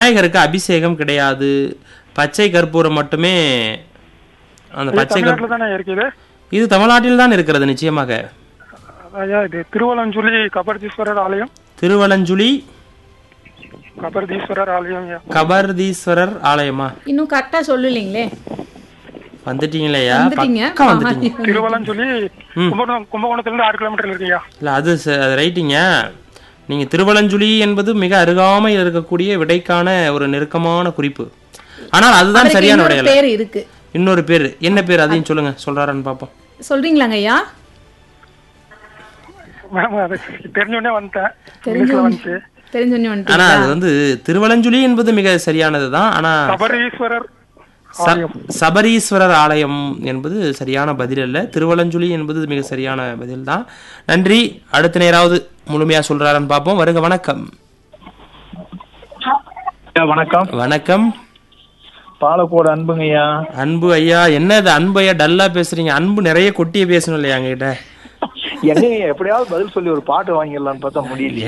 விநாயகருக்கு அபிஷேகம் கிடையாது பச்சை கற்பூரம் மட்டுமே அந்த இது பச்சை கற்பூரம் தமிழ்நாட்டுல தானே இருக்குது இது தமிழ்நாட்டில் தான் இருக்கிறது நிச்சயமாக ஐயா இது திருவலஞ்சுழி கபர்தீஸ்வரர் ஆலயம் திருவலஞ்சுழி கபர்தீஸ்வரர் ஆலயம் ஐயா கபர்தீஸ்வரர் ஆலயமா இன்னும் கரெக்டா சொல்லலீங்களே வந்துட்டீங்களேயா வந்துட்டீங்க பக்கம் வந்துட்டீங்க திருவலஞ்சுழி கும்பகோணம் கும்பகோணத்துல இருந்து ஆறு கிலோமீட்டர் இருக்குயா இல்லை அது ச- அது ரைட்டிங்க நீங்கள் திருவலஞ்சுழி என்பது மிக அருகாமையில் இருக்கக்கூடிய விடைக்கான ஒரு நெருக்கமான குறிப்பு ஆனால் அதுதான் அவருக்கு சரியான இன்னொரு விடையல்ல பேர் இருக்கு இன்னொரு பேர் என்ன பேர் அதையும் சொல்லுங்க சொல்றாரான்னு பார்ப்போம் சொல்றீங்களாங்க ஐயா மேம் அது தெரிஞ்சோடனே வந்துட்டேன் தெரிஞ்சு இங்கிலீஷ்ல வந்துச்சு தெரிஞ்சோன்னு ஆனா வந்துட்டீங்களா அது வந்து திருவலஞ்சுழி என்பது மிக சரியானது தான் ஆனா கபரீஸ்வரர் ச- சபரீஸ்வரர் ஆலயம் என்பது சரியான பதில் அல்ல திருவலஞ்சுழி என்பது மிக சரியான பதில் தான் நன்றி அடுத்த நேராவது முழுமையா சொல்றாரான்னு பார்ப்போம் வருக வணக்கம் ஐயா, வணக்கம் வணக்கம் பாலக்கோடு அன்புங்கய்யா அன்பு ஐயா என்னது அன்பு ஐயா டல்லா பேசுறீங்க அன்பு நிறைய கொட்டிய பேசணும் இல்லையா எங்ககிட்ட எங்க எப்படியாவது பதில் சொல்லி ஒரு பாட்டு வாங்கிடலாம்னு பார்த்தா முடியல